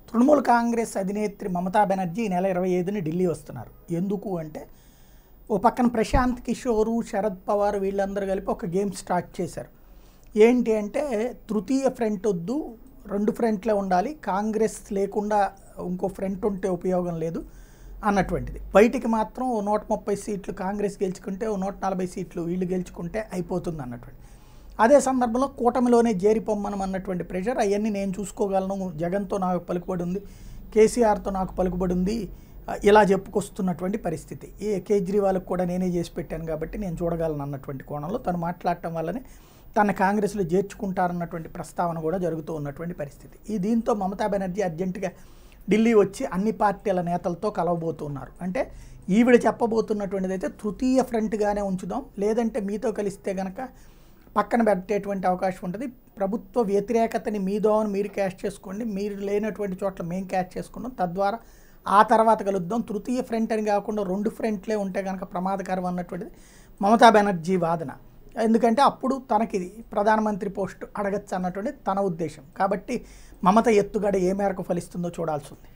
తృణమూల్ కాంగ్రెస్ అధినేత్రి మమతా బెనర్జీ ఈ నెల ఇరవై ఐదుని ఢిల్లీ వస్తున్నారు ఎందుకు అంటే ఓ పక్కన ప్రశాంత్ కిషోరు శరద్ పవార్ వీళ్ళందరూ కలిపి ఒక గేమ్ స్టార్ట్ చేశారు ఏంటి అంటే తృతీయ ఫ్రంట్ వద్దు రెండు ఫ్రంట్లే ఉండాలి కాంగ్రెస్ లేకుండా ఇంకో ఫ్రంట్ ఉంటే ఉపయోగం లేదు అన్నటువంటిది బయటికి మాత్రం ఓ నూట ముప్పై సీట్లు కాంగ్రెస్ గెలుచుకుంటే ఓ నూట నలభై సీట్లు వీళ్ళు గెలుచుకుంటే అయిపోతుంది అన్నటువంటి అదే సందర్భంలో కూటమిలోనే జేరిపోమ్మనం అన్నటువంటి ప్రెషర్ అవన్నీ నేను చూసుకోగలను జగన్తో నాకు పలుకుబడి ఉంది కేసీఆర్తో నాకు పలుకుబడి ఉంది ఆ, ఇలా చెప్పుకొస్తున్నటువంటి పరిస్థితి ఏ కేజ్రీవాల్కి కూడా నేనే చేసి పెట్టాను కాబట్టి నేను చూడగలను అన్నటువంటి కోణంలో తను మాట్లాడటం వల్లనే తన కాంగ్రెస్లో చేర్చుకుంటారన్నటువంటి ప్రస్తావన కూడా జరుగుతూ ఉన్నటువంటి పరిస్థితి ఈ దీంతో మమతా బెనర్జీ అర్జెంటుగా ఢిల్లీ వచ్చి అన్ని పార్టీల నేతలతో కలవబోతున్నారు అంటే ఈవిడ చెప్పబోతున్నటువంటిది అయితే తృతీయ ఫ్రంట్గానే ఉంచుదాం లేదంటే మీతో కలిస్తే గనక పక్కన పెట్టేటువంటి అవకాశం ఉంటుంది ప్రభుత్వ వ్యతిరేకతని మీదో అని మీరు క్యాష్ చేసుకోండి మీరు లేనటువంటి చోట్ల మేము క్యాష్ చేసుకున్నాం తద్వారా ఆ తర్వాత కలుద్దాం తృతీయ ఫ్రంట్ అని కాకుండా రెండు ఫ్రంట్లే ఉంటే కనుక ప్రమాదకరం అన్నటువంటిది మమతా బెనర్జీ వాదన ఎందుకంటే అప్పుడు తనకి ప్రధానమంత్రి పోస్ట్ అడగచ్చు అన్నటువంటి తన ఉద్దేశం కాబట్టి మమత ఎత్తుగడ ఏ మేరకు ఫలిస్తుందో చూడాల్సి ఉంది